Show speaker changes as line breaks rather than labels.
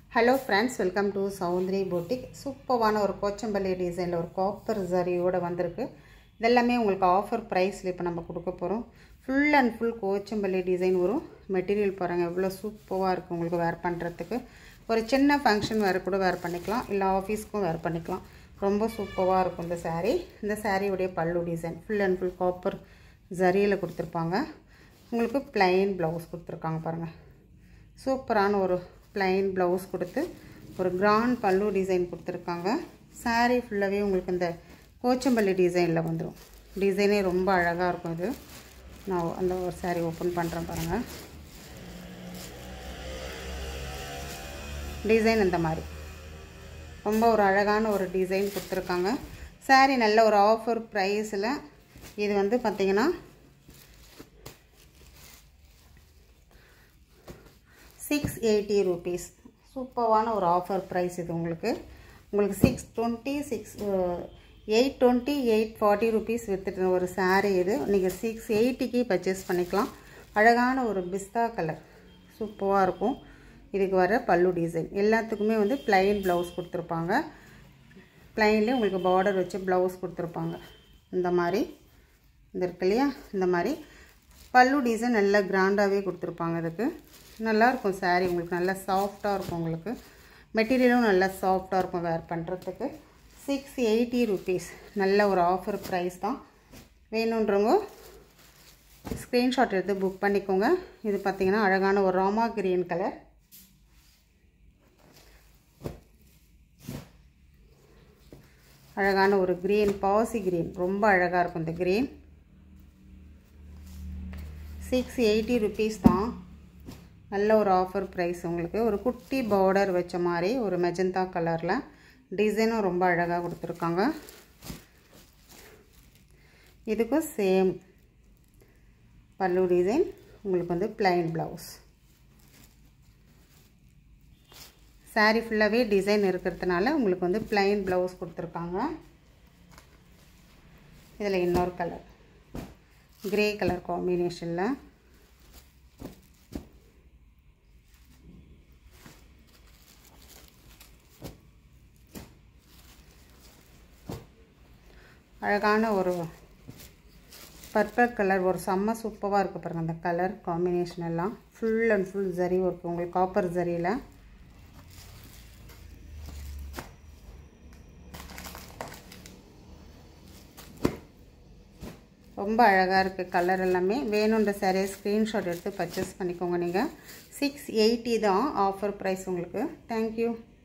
hello friends welcome to Soundari boutique சூப்பரான ஒரு கோச்சம்பள்ளி டிசைனில் ஒரு காப்பர் ஜரியோடு வந்திருக்கு இதெல்லாமே உங்களுக்கு ஆஃபர் ப்ரைஸில் இப்போ நம்ம கொடுக்க போகிறோம் full and full Kochampalli design வரும் மெட்டீரியல் பாருங்கள் எவ்வளோ சூப்பராக இருக்குது உங்களுக்கு வேர் பண்ணுறதுக்கு ஒரு சின்ன ஃபங்க்ஷன் வேறு கூட வேர் பண்ணிக்கலாம் இல்லை ஆஃபீஸ்க்கும் வேர் பண்ணிக்கலாம் ரொம்ப சூப்பராக இருக்கும் இந்த saree இந்த சாரியுடைய பல்லு design full and full copper ஜரியில் கொடுத்துருப்பாங்க உங்களுக்கு plain ப்ளவுஸ் கொடுத்துருக்காங்க பாருங்கள் சூப்பரான ஒரு plain ப்ளவுஸ் கொடுத்து ஒரு கிராண்ட் பல்லு டிசைன் கொடுத்துருக்காங்க saree ஃபுல்லாகவே உங்களுக்கு இந்த கோச்சம்பள்ளி டிசைனில் வந்துடும் டிசைனே ரொம்ப அழகாக இருக்கும் இது நான் அந்த ஒரு saree ஓப்பன் பண்ணுறேன் பாருங்கள் டிசைன் இந்த மாதிரி ரொம்ப ஒரு அழகான ஒரு டிசைன் கொடுத்துருக்காங்க saree நல்ல ஒரு ஆஃபர் ப்ரைஸில் இது வந்து பார்த்திங்கன்னா சிக்ஸ் எயிட்டி ருபீஸ் சூப்பரான ஒரு ஆஃபர் ப்ரைஸ் இது உங்களுக்கு உங்களுக்கு six twenty six eight twenty eight forty rupees வித்துட்டு ஒரு saree இது நீங்கள் சிக்ஸ் எயிட்டிக்கு பர்ச்சேஸ் பண்ணிக்கலாம் அழகான ஒரு பிஸ்தா கலர் சூப்பராக இருக்கும் இதுக்கு வர பல்லு டிசைன் எல்லாத்துக்குமே வந்து ப்ளைன் ப்ளவுஸ் கொடுத்துருப்பாங்க ப்ளைன்லேயே உங்களுக்கு பார்டர் வச்சு ப்ளவுஸ் கொடுத்துருப்பாங்க இந்த மாதிரி இந்த இருக்கு இல்லையா இந்த மாதிரி பல்லு டிசைன் நல்லா கிராண்டாகவே கொடுத்துருப்பாங்க இதுக்கு நல்லாயிருக்கும் saree உங்களுக்கு நல்லா சாஃப்டாக இருக்கும் உங்களுக்கு மெட்டீரியலும் நல்லா சாஃப்டாக இருக்கும் வேர் பண்ணுறதுக்கு சிக்ஸ் எயிட்டி ருபீஸ் நல்ல ஒரு ஆஃபர் ப்ரைஸ் தான் வேணுன்றவங்க ஸ்க்ரீன்ஷாட் எடுத்து புக் பண்ணிக்கோங்க இது பார்த்திங்கன்னா அழகான ஒரு ராமா கிரீன் கலர் அழகான ஒரு க்ரீன் பாசி க்ரீன் ரொம்ப அழகாக இருக்கும் இந்த க்ரீன் சிக்ஸ் எயிட்டி ருபீஸ் தான் நல்ல ஒரு ஆஃபர் ப்ரைஸ் உங்களுக்கு ஒரு குட்டி பார்டர் வச்ச மாதிரி ஒரு மெஜந்தா கலரில் டிசைனும் ரொம்ப அழகாக கொடுத்துருக்காங்க இதுக்கும் சேம் பல்லு டிசைன் உங்களுக்கு வந்து பிளைன் ப்ளவுஸ் சாரீ ஃபுல்லாகவே டிசைன் இருக்கிறதுனால உங்களுக்கு வந்து பிளைன் ப்ளவுஸ் கொடுத்துருக்காங்க இதில் இன்னொரு கலர் கிரே கலர் காம்பினேஷனில் அழகான ஒரு பர்பிள் கலர் ஒரு செம்ம சூப்பராக இருக்குது பாருங்கள் அந்த கலர் காம்பினேஷன் எல்லாம் full and full zari work உங்களுக்கு காப்பர் ஜரியில் ரொம்ப அழகாக இருக்குது கலர் எல்லாமே வேணுன்ற சாரீ ஸ்க்ரீன்ஷாட் எடுத்து பர்ச்சேஸ் பண்ணிக்கோங்க நீங்கள் சிக்ஸ் எயிட்டி தான் ஆஃபர் ப்ரைஸ் உங்களுக்கு தேங்க்யூ